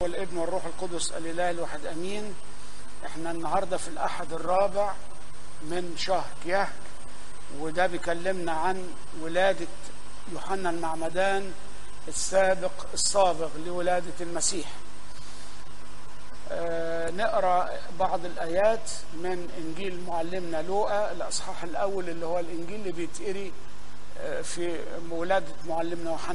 والابن والروح القدس الاله الواحد امين احنا النهارده في الاحد الرابع من شهر كيهك وده بيكلمنا عن ولاده يوحنا المعمدان السابق السابق لولاده المسيح آه نقرا بعض الايات من انجيل معلمنا لوقا الاصحاح الاول اللي هو الانجيل اللي بيتقري آه في ولاده معلمنا يوحنا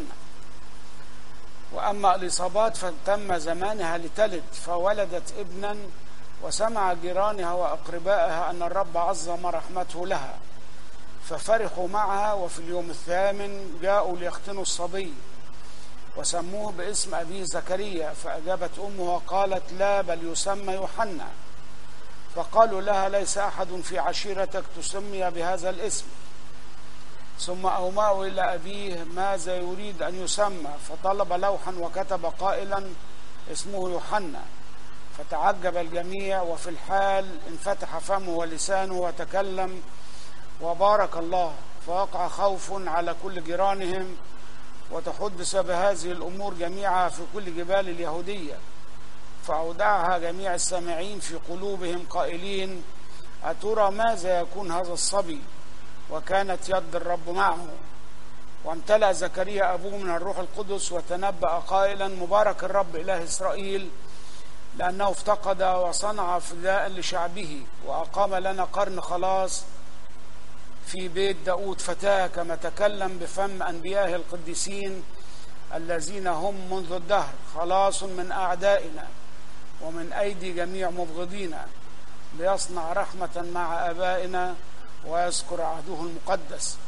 وأما الإصابات فتم زمانها لتلد فولدت ابنا وسمع جيرانها وأقربائها أن الرب عظم رحمته لها ففرحوا معها وفي اليوم الثامن جاءوا ليختنوا الصبي وسموه باسم أبيه زكريا فأجابت أمه وقالت لا بل يسمى يوحنا فقالوا لها ليس أحد في عشيرتك تسمي بهذا الاسم ثم أومأوا إلى أبيه ماذا يريد أن يسمى فطلب لوحا وكتب قائلا اسمه يوحنا فتعجب الجميع وفي الحال انفتح فمه ولسانه وتكلم وبارك الله فوقع خوف على كل جيرانهم وتحدث بهذه الأمور جميعها في كل جبال اليهودية فأودعها جميع السامعين في قلوبهم قائلين أترى ماذا يكون هذا الصبي وكانت يد الرب معه وامتلأ زكريا أبوه من الروح القدس وتنبأ قائلا مبارك الرب إله إسرائيل لأنه افتقد وصنع فداء لشعبه وأقام لنا قرن خلاص في بيت داود فتاه كما تكلم بفم أنبيائه القديسين الذين هم منذ الدهر خلاص من أعدائنا ومن أيدي جميع مبغضينا ليصنع رحمة مع آبائنا ويذكر عهده المقدس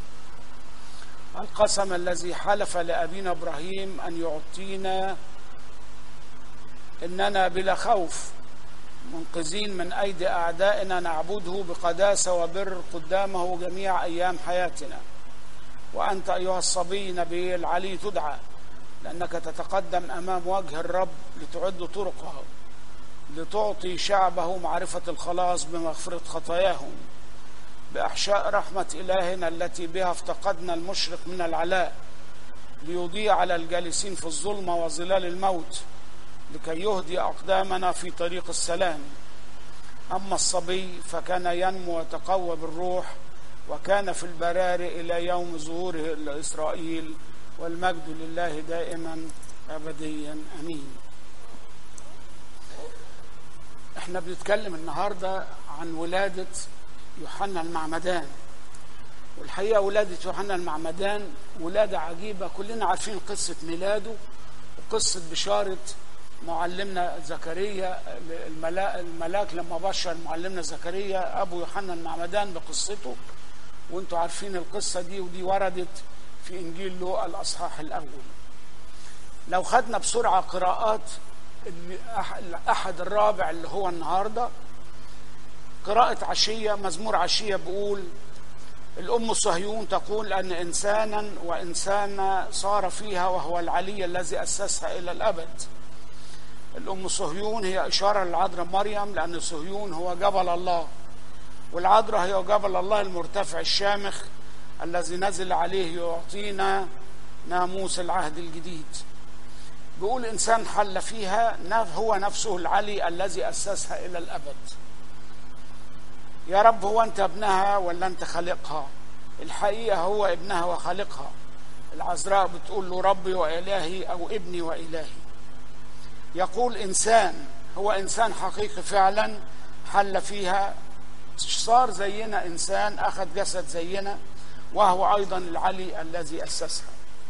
القسم الذي حلف لأبينا إبراهيم أن يعطينا إننا بلا خوف منقذين من أيدي أعدائنا نعبده بقداسة وبر قدامه جميع أيام حياتنا وأنت أيها الصبي نبي العلي تدعى لأنك تتقدم أمام وجه الرب لتعد طرقه لتعطي شعبه معرفة الخلاص بمغفرة خطاياهم بأحشاء رحمة إلهنا التي بها افتقدنا المشرق من العلاء ليضيء على الجالسين في الظلمة وظلال الموت لكي يهدي أقدامنا في طريق السلام أما الصبي فكان ينمو ويتقوى بالروح وكان في البراري إلى يوم ظهوره لإسرائيل والمجد لله دائما أبديا أمين احنا بنتكلم النهاردة عن ولادة يوحنا المعمدان والحقيقة ولادة يوحنا المعمدان ولادة عجيبة كلنا عارفين قصة ميلاده وقصة بشارة معلمنا زكريا الملاك لما بشر معلمنا زكريا أبو يوحنا المعمدان بقصته وانتوا عارفين القصة دي ودي وردت في إنجيل لوقا الأصحاح الأول لو خدنا بسرعة قراءات الأحد الرابع اللي هو النهارده قراءة عشية مزمور عشية بيقول الأم صهيون تقول أن إنسانا وإنسانا صار فيها وهو العلي الذي أسسها إلى الأبد الأم صهيون هي إشارة للعذراء مريم لأن صهيون هو جبل الله والعذراء هي جبل الله المرتفع الشامخ الذي نزل عليه يعطينا ناموس العهد الجديد بيقول إنسان حل فيها هو نفسه العلي الذي أسسها إلى الأبد يا رب هو انت ابنها ولا انت خالقها الحقيقه هو ابنها وخالقها العذراء بتقول له ربي والهي او ابني والهي يقول انسان هو انسان حقيقي فعلا حل فيها صار زينا انسان اخذ جسد زينا وهو ايضا العلي الذي اسسها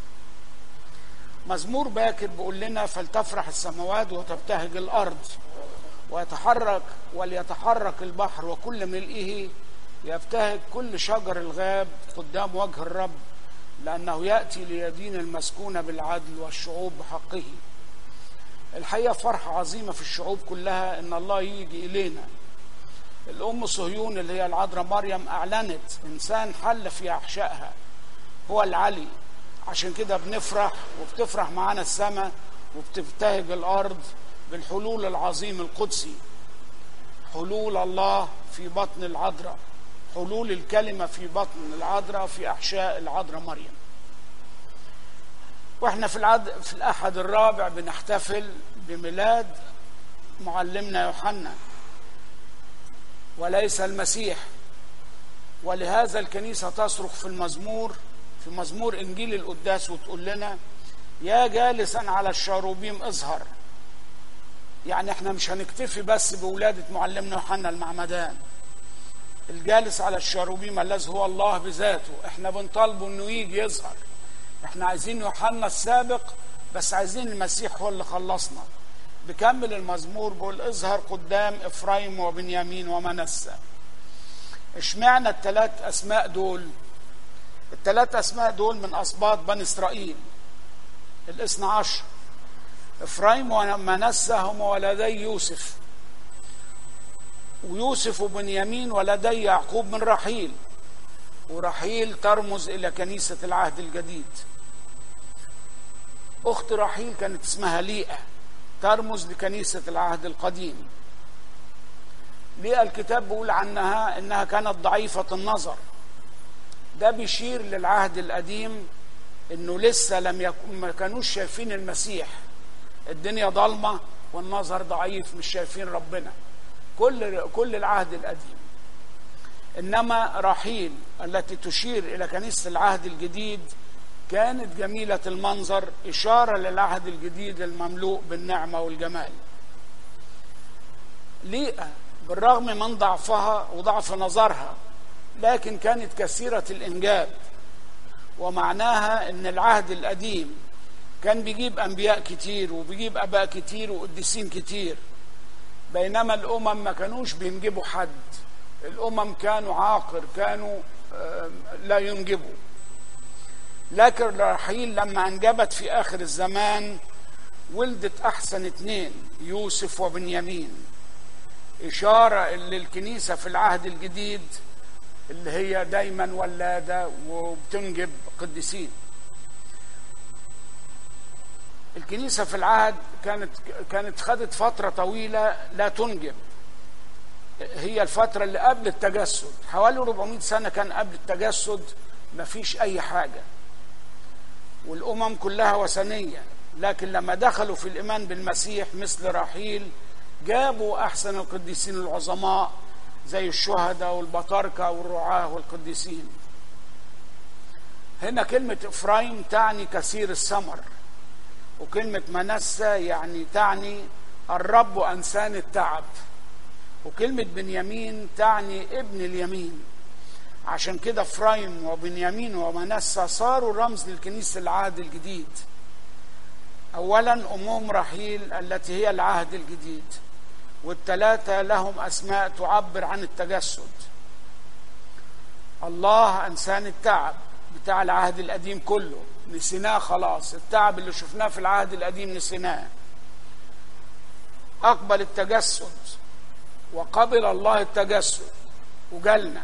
مزمور باكر بيقول لنا فلتفرح السماوات وتبتهج الارض ويتحرك وليتحرك البحر وكل ملئه يبتهج كل شجر الغاب قدام وجه الرب لأنه يأتي ليدين المسكون بالعدل والشعوب بحقه الحقيقة فرحة عظيمة في الشعوب كلها إن الله يجي إلينا الأم صهيون اللي هي العذراء مريم أعلنت إنسان حل في أحشائها هو العلي عشان كده بنفرح وبتفرح معانا السماء وبتبتهج الأرض بالحلول العظيم القدسي حلول الله في بطن العذراء حلول الكلمة في بطن العذراء في أحشاء العذراء مريم واحنا في العد... في الأحد الرابع بنحتفل بميلاد معلمنا يوحنا وليس المسيح ولهذا الكنيسة تصرخ في المزمور في مزمور إنجيل القداس وتقول لنا يا جالسا على الشاروبيم اظهر يعني احنا مش هنكتفي بس بولادة معلمنا يوحنا المعمدان الجالس على الشاروبيم الذي هو الله بذاته احنا بنطالبه انه يجي يظهر احنا عايزين يوحنا السابق بس عايزين المسيح هو اللي خلصنا بكمل المزمور بيقول اظهر قدام افرايم وبنيامين ومنسى اشمعنى الثلاث اسماء دول الثلاث اسماء دول من اسباط بني اسرائيل الاثنى عشر افرايم ومنسى هم ولدي يوسف ويوسف وبنيامين ولدي يعقوب من رحيل ورحيل ترمز الى كنيسه العهد الجديد اخت رحيل كانت اسمها ليئه ترمز لكنيسه العهد القديم ليئه الكتاب بيقول عنها انها كانت ضعيفه النظر ده بيشير للعهد القديم انه لسه لم يكن ما كانوش شايفين المسيح الدنيا ضلمه والنظر ضعيف مش شايفين ربنا كل كل العهد القديم انما رحيل التي تشير الى كنيسه العهد الجديد كانت جميله المنظر اشاره للعهد الجديد المملوء بالنعمه والجمال ليئه بالرغم من ضعفها وضعف نظرها لكن كانت كثيره الانجاب ومعناها ان العهد القديم كان بيجيب انبياء كتير وبيجيب اباء كتير وقديسين كتير بينما الامم ما كانوش بينجبوا حد الامم كانوا عاقر كانوا لا ينجبوا لكن رحيل لما انجبت في اخر الزمان ولدت احسن اتنين يوسف وبنيامين اشاره للكنيسه في العهد الجديد اللي هي دايما ولاده وبتنجب قديسين الكنيسه في العهد كانت كانت خدت فتره طويله لا تنجب هي الفتره اللي قبل التجسد حوالي 400 سنه كان قبل التجسد ما فيش اي حاجه والامم كلها وثنيه لكن لما دخلوا في الايمان بالمسيح مثل رحيل جابوا احسن القديسين العظماء زي الشهداء والبطاركه والرعاه والقديسين هنا كلمه افرايم تعني كثير الثمر وكلمه منسى يعني تعني الرب انسان التعب وكلمه بنيامين تعني ابن اليمين عشان كده افرايم وبنيامين ومنسى صاروا رمز للكنيسه العهد الجديد اولا امهم رحيل التي هي العهد الجديد والثلاثه لهم اسماء تعبر عن التجسد الله انسان التعب بتاع العهد القديم كله نسيناه خلاص التعب اللي شفناه في العهد القديم نسيناه اقبل التجسد وقبل الله التجسد وجالنا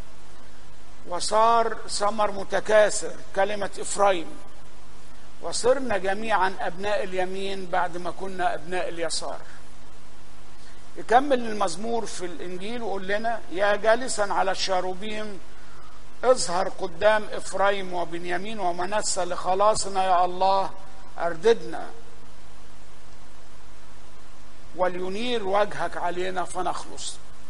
وصار ثمر متكاثر كلمة إفرايم وصرنا جميعا أبناء اليمين بعد ما كنا أبناء اليسار يكمل المزمور في الإنجيل ويقول لنا يا جالسا على الشاروبيم اظهر قدام إفرايم وبنيامين ومنسى لخلاصنا يا الله أرددنا ولينير وجهك علينا فنخلص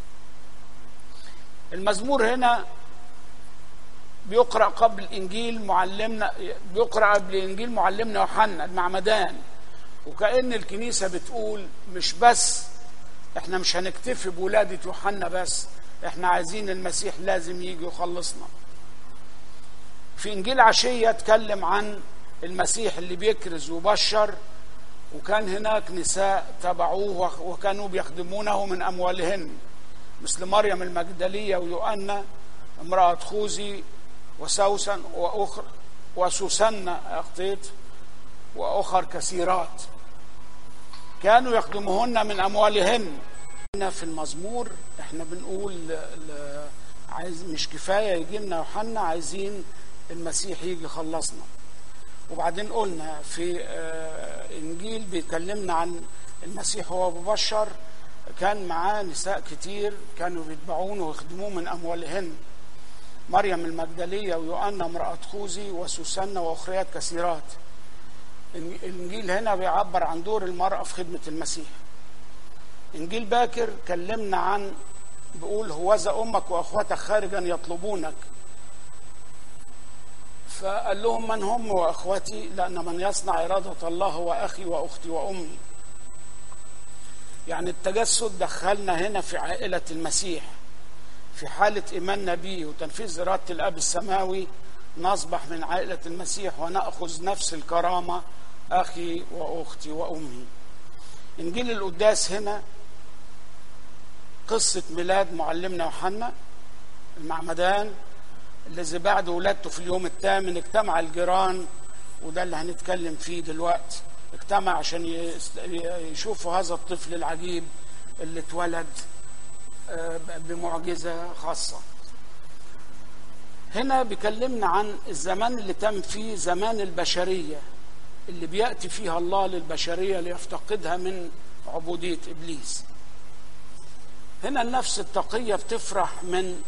المزمور هنا بيقرأ قبل الإنجيل معلمنا بيقرأ قبل الإنجيل معلمنا يوحنا المعمدان وكأن الكنيسة بتقول مش بس احنا مش هنكتفي بولادة يوحنا بس احنا عايزين المسيح لازم يجي يخلصنا في إنجيل عشية اتكلم عن المسيح اللي بيكرز وبشر وكان هناك نساء تبعوه وكانوا بيخدمونه من أموالهن مثل مريم المجدلية ويوأنا امرأة خوذي وسوسن وأخر وسوسن أخطيت وأخر كثيرات كانوا يخدمهن من أموالهن هنا في المزمور احنا بنقول ل... ل... عايز مش كفاية يجي لنا يوحنا عايزين المسيح يجي يخلصنا وبعدين قلنا في انجيل بيكلمنا عن المسيح هو مبشر كان معاه نساء كتير كانوا بيتبعونه ويخدموه من اموالهن مريم المجدليه ويوأنا امرأة خوذي وسوسنة واخريات كثيرات الانجيل هنا بيعبر عن دور المراه في خدمه المسيح انجيل باكر كلمنا عن بيقول هوذا امك واخواتك خارجا يطلبونك فقال لهم من هم واخوتي لان من يصنع اراده الله هو اخي واختي وامي يعني التجسد دخلنا هنا في عائله المسيح في حاله ايماننا به وتنفيذ اراده الاب السماوي نصبح من عائله المسيح وناخذ نفس الكرامه اخي واختي وامي انجيل القداس هنا قصه ميلاد معلمنا يوحنا المعمدان الذي بعد ولادته في اليوم الثامن اجتمع الجيران وده اللي هنتكلم فيه دلوقتي اجتمع عشان يست- يشوفوا هذا الطفل العجيب اللي اتولد آه، بمعجزة خاصة هنا بيكلمنا عن الزمان اللي تم فيه زمان البشرية اللي بيأتي فيها الله للبشرية ليفتقدها من عبودية إبليس هنا النفس التقية بتفرح من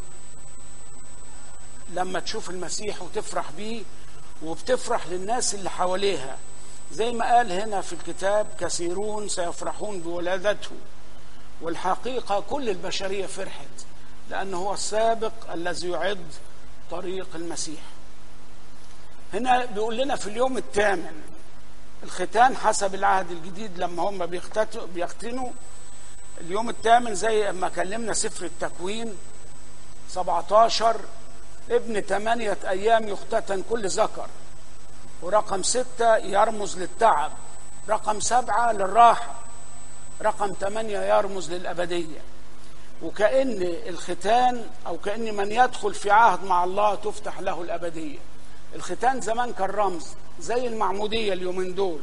لما تشوف المسيح وتفرح بيه وبتفرح للناس اللي حواليها زي ما قال هنا في الكتاب كثيرون سيفرحون بولادته والحقيقة كل البشرية فرحت لأنه هو السابق الذي يعد طريق المسيح هنا بيقول لنا في اليوم الثامن الختان حسب العهد الجديد لما هم بيختتوا بيختنوا اليوم الثامن زي ما كلمنا سفر التكوين 17 ابن ثمانية أيام يختتن كل ذكر ورقم ستة يرمز للتعب رقم سبعة للراحة رقم ثمانية يرمز للأبدية وكأن الختان أو كأن من يدخل في عهد مع الله تفتح له الأبدية الختان زمان كان رمز زي المعمودية اليومين دول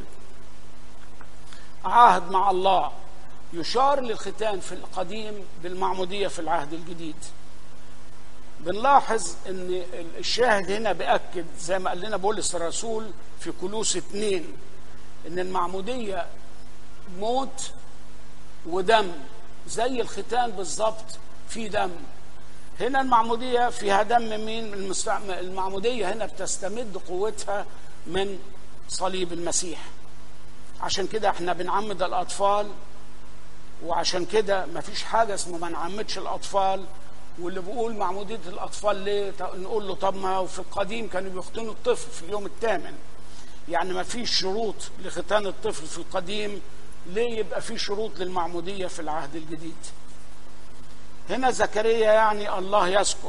عهد مع الله يشار للختان في القديم بالمعمودية في العهد الجديد بنلاحظ ان الشاهد هنا بأكد زي ما قال لنا بولس الرسول في كلوس اتنين ان المعمودية موت ودم زي الختان بالظبط في دم هنا المعمودية فيها دم مين المستعم- المعمودية هنا بتستمد قوتها من صليب المسيح عشان كده احنا بنعمد الأطفال وعشان كده مفيش حاجة اسمه ما نعمدش الأطفال واللي بيقول معمودية الأطفال ليه ط- نقول له طب ما هو في القديم كانوا بيختنوا الطفل في اليوم الثامن يعني ما فيش شروط لختان الطفل في القديم ليه يبقى في شروط للمعمودية في العهد الجديد هنا زكريا يعني الله يذكر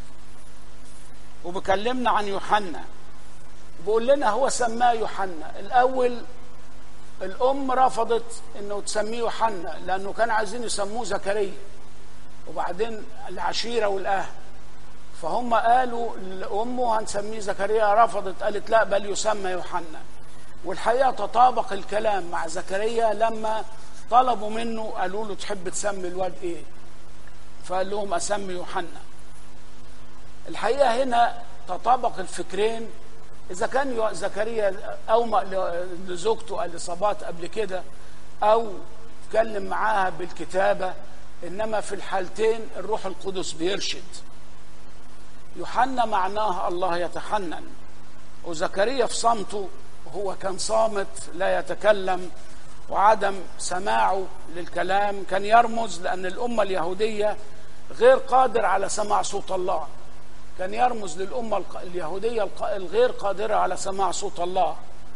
وبكلمنا عن يوحنا بيقول لنا هو سماه يوحنا الأول الأم رفضت إنه تسميه يوحنا لأنه كانوا عايزين يسموه زكريا وبعدين العشيرة والأهل فهم قالوا لأمه هنسميه زكريا رفضت قالت لا بل يسمى يوحنا والحقيقة تطابق الكلام مع زكريا لما طلبوا منه قالوا له تحب تسمي الواد ايه فقال لهم اسمي يوحنا الحقيقة هنا تطابق الفكرين إذا كان يو- زكريا أومأ ل- لزوجته الإصابات قبل كده أو اتكلم معاها بالكتابة إنما في الحالتين الروح القدس بيرشد يوحنا معناه الله يتحنن وزكريا في صمته هو كان صامت لا يتكلم وعدم سماعه للكلام كان يرمز لأن الأمة اليهودية غير قادر على سماع صوت الله كان يرمز للأمة الق- اليهودية الق- الغير قادرة على سماع صوت الله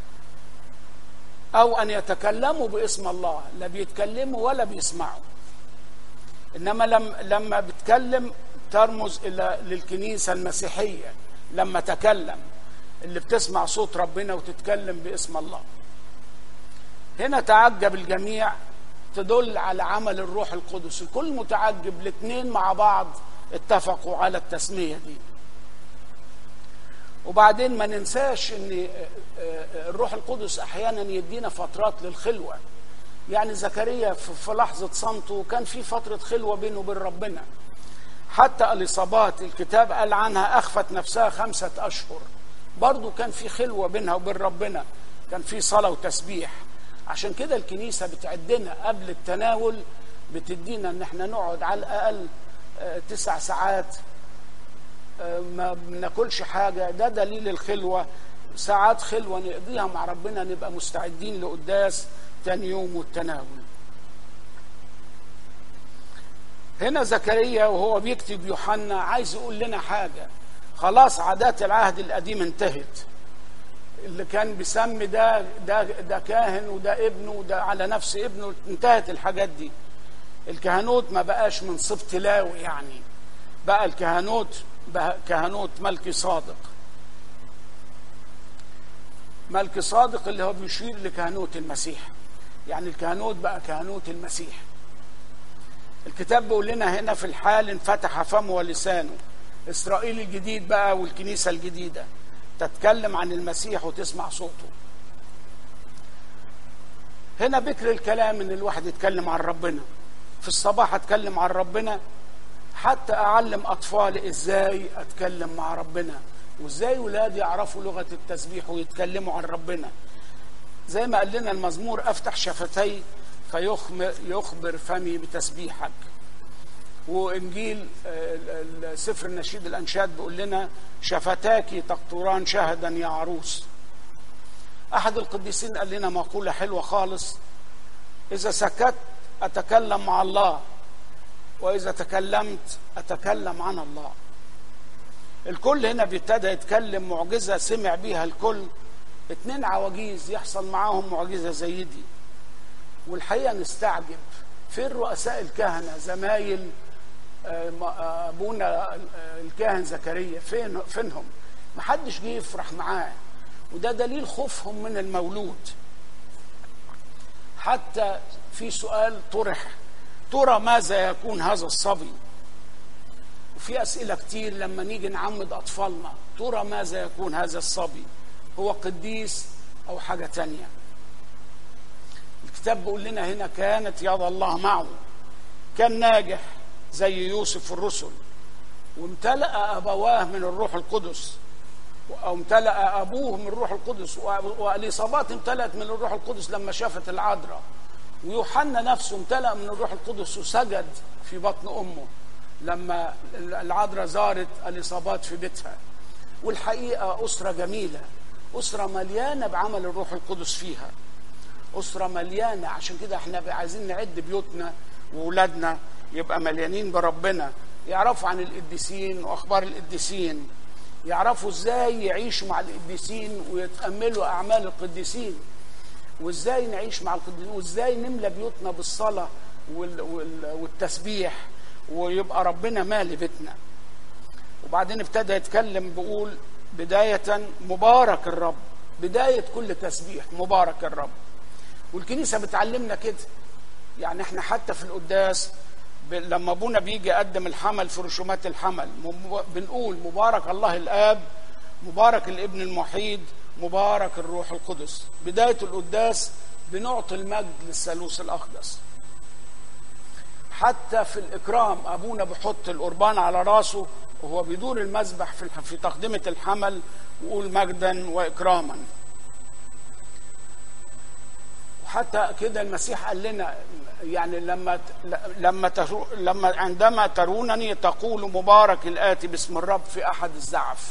أو أن يتكلموا باسم الله لا بيتكلموا ولا بيسمعوا إنما لم لما بتكلم ترمز إلى للكنيسة المسيحية لما تكلم اللي بتسمع صوت ربنا وتتكلم باسم الله هنا تعجب الجميع تدل على عمل الروح القدس الكل متعجب الاثنين مع بعض اتفقوا على التسمية دي وبعدين ما ننساش ان الروح القدس احيانا يدينا فترات للخلوه يعني زكريا في في لحظه صمته كان في فتره خلوه بينه وبين ربنا حتى اليصابات الكتاب قال عنها اخفت نفسها خمسه اشهر برضو كان في خلوه بينها وبين ربنا كان في صلاه وتسبيح عشان كده الكنيسه بتعدنا قبل التناول بتدينا ان احنا نقعد على الاقل آه، تسع ساعات ما بناكلش حاجه ده دليل الخلوه ساعات خلوة نقضيها مع ربنا نبقى مستعدين لقداس تاني يوم والتناول هنا زكريا وهو بيكتب يوحنا عايز يقول لنا حاجة خلاص عادات العهد القديم انتهت اللي كان بيسمي ده ده ده كاهن وده ابنه وده على نفس ابنه انتهت الحاجات دي الكهنوت ما بقاش من سبط لاوي يعني بقى الكهنوت بقى كهنوت ملكي صادق ملك صادق اللي هو بيشير لكهنوت المسيح يعني الكهنوت بقى كهنوت المسيح الكتاب بيقول لنا هنا في الحال انفتح فمه ولسانه اسرائيل الجديد بقى والكنيسه الجديده تتكلم عن المسيح وتسمع صوته هنا بكر الكلام ان الواحد يتكلم عن ربنا في الصباح اتكلم عن ربنا حتى اعلم اطفالي ازاي اتكلم مع ربنا وازاي ولادي يعرفوا لغه التسبيح ويتكلموا عن ربنا زي ما قال لنا المزمور افتح شفتي فيخبر فمي بتسبيحك وانجيل سفر النشيد الانشاد بيقول لنا شفتاك تقطران شهدا يا عروس احد القديسين قال لنا مقوله حلوه خالص اذا سكت اتكلم مع الله واذا تكلمت اتكلم عن الله الكل هنا بيبتدى يتكلم معجزه سمع بيها الكل اتنين عواجيز يحصل معاهم معجزه زي دي والحقيقه نستعجب فين رؤساء الكهنه زمايل ابونا الكاهن زكريا فين فينهم ما حدش جه يفرح معاه وده دليل خوفهم من المولود حتى في سؤال طرح ترى ماذا يكون هذا الصبي وفي اسئله كتير لما نيجي نعمد اطفالنا ترى ماذا يكون هذا الصبي هو قديس او حاجه تانيه الكتاب بيقول لنا هنا كانت يد الله معه كان ناجح زي يوسف الرسل وامتلأ أبواه من الروح القدس أو امتلأ أبوه من الروح القدس وإليصابات امتلأت من الروح القدس لما شافت العذراء ويوحنا نفسه امتلأ من الروح القدس وسجد في بطن أمه لما العذراء زارت اليصابات في بيتها والحقيقه اسره جميله اسره مليانه بعمل الروح القدس فيها اسره مليانه عشان كده احنا عايزين نعد بيوتنا واولادنا يبقى مليانين بربنا يعرفوا عن القديسين واخبار القديسين يعرفوا ازاي يعيشوا مع القديسين ويتاملوا اعمال القديسين وازاي نعيش مع القديسين وازاي نملى بيوتنا بالصلاه وال وال والتسبيح ويبقى ربنا مالي بيتنا وبعدين ابتدى يتكلم بيقول بداية مبارك الرب بداية كل تسبيح مبارك الرب والكنيسة بتعلمنا كده يعني احنا حتى في القداس لما ابونا بيجي يقدم الحمل في رسومات الحمل بنقول مبارك الله الاب مبارك الابن الموحيد مبارك الروح القدس بداية القداس بنعطي المجد للثالوث الأقدس حتى في الإكرام أبونا بيحط القربان على راسه وهو بيدور المذبح في في تقدمة الحمل ويقول مجدا وإكراما وحتى كده المسيح قال لنا يعني لما لما لما عندما ترونني تقول مبارك الآتي باسم الرب في أحد الزعف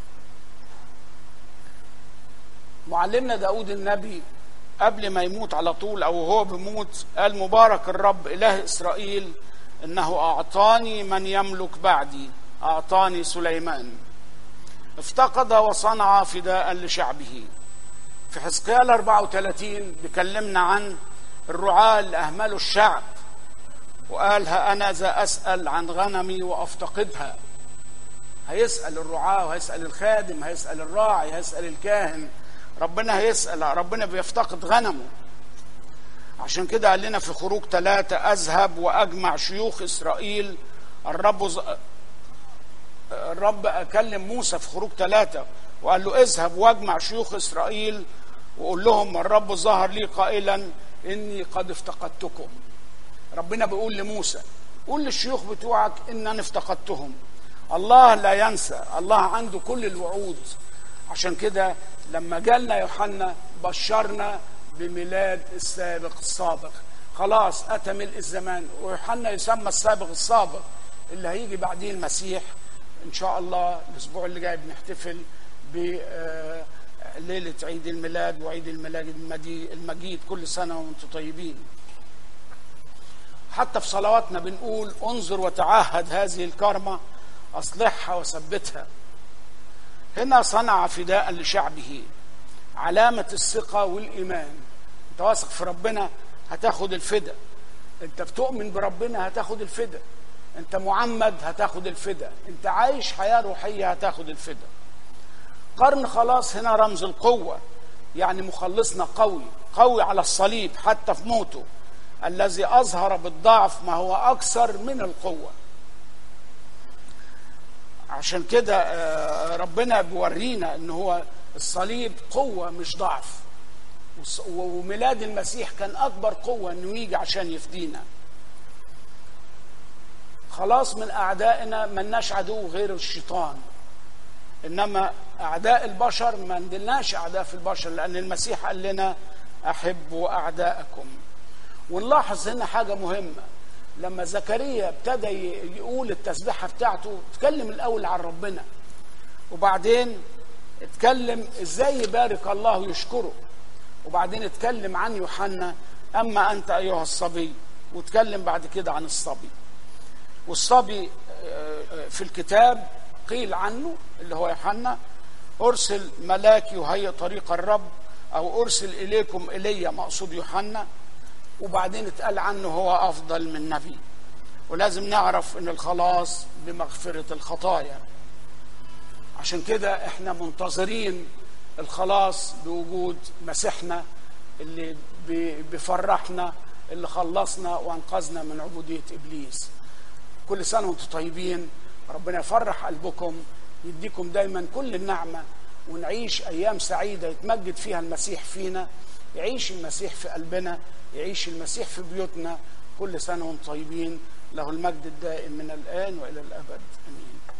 معلمنا داود النبي قبل ما يموت على طول او هو بيموت قال مبارك الرب اله اسرائيل انه اعطاني من يملك بعدي اعطاني سليمان افتقد وصنع فداء لشعبه في حزقيال 34 بيكلمنا عن الرعاة اللي اهملوا الشعب وقال ها انا ذا اسال عن غنمي وافتقدها هيسال الرعاة وهيسال الخادم هيسال الراعي هيسال الكاهن ربنا هيسأل ربنا بيفتقد غنمه عشان كده قال لنا في خروج ثلاثة أذهب وأجمع شيوخ إسرائيل الرب ز... الرب أكلم موسى في خروج ثلاثة وقال له اذهب واجمع شيوخ إسرائيل وقول لهم الرب ظهر لي قائلا إني قد افتقدتكم ربنا بيقول لموسى قول للشيوخ بتوعك إن أنا افتقدتهم الله لا ينسى الله عنده كل الوعود عشان كده لما جالنا يوحنا بشرنا بميلاد السابق السابق خلاص اتى ملء الزمان ويوحنا يسمى السابق السابق اللي هيجي بعديه المسيح ان شاء الله الاسبوع اللي جاي بنحتفل ليلة عيد الميلاد وعيد الميلاد المدي- المجيد كل سنة وانتم طيبين حتى في صلواتنا بنقول انظر وتعهد هذه الكرمة أصلحها وثبتها هنا صنع فداء لشعبه علامة الثقة والإيمان أنت واثق في ربنا هتاخد الفدا أنت بتؤمن بربنا هتاخد الفدا أنت معمد هتاخد الفدا أنت عايش حياة روحية هتاخد الفدا قرن خلاص هنا رمز القوة يعني مخلصنا قوي قوي على الصليب حتى في موته الذي أظهر بالضعف ما هو أكثر من القوة عشان كده آه، ربنا بيورينا ان هو الصليب قوة مش ضعف وص- وميلاد المسيح كان أكبر قوة انه يجي عشان يفدينا خلاص من أعدائنا ملناش عدو غير الشيطان انما اعداء البشر ما عندناش اعداء في البشر لان المسيح قال لنا احبوا اعداءكم ونلاحظ هنا حاجه مهمه لما زكريا ابتدى ي- يقول التسبيحه بتاعته اتكلم الاول عن ربنا وبعدين اتكلم ازاي يبارك الله ويشكره وبعدين اتكلم عن يوحنا اما انت ايها الصبي واتكلم بعد كده عن الصبي والصبي آه، آه، في الكتاب قيل عنه اللي هو يوحنا ارسل ملاكي وهيئ طريق الرب او ارسل اليكم ايليا مقصود يوحنا وبعدين اتقال عنه هو افضل من نبي ولازم نعرف ان الخلاص بمغفره الخطايا عشان كده احنا منتظرين الخلاص بوجود مسيحنا اللي بي- بيفرحنا اللي خلصنا وانقذنا من عبوديه ابليس كل سنه وانتم طيبين ربنا يفرح قلبكم يديكم دايما كل النعمه ونعيش ايام سعيده يتمجد فيها المسيح فينا يعيش المسيح في قلبنا يعيش المسيح في بيوتنا كل سنه وانتم طيبين له المجد الدائم من الان والى الابد امين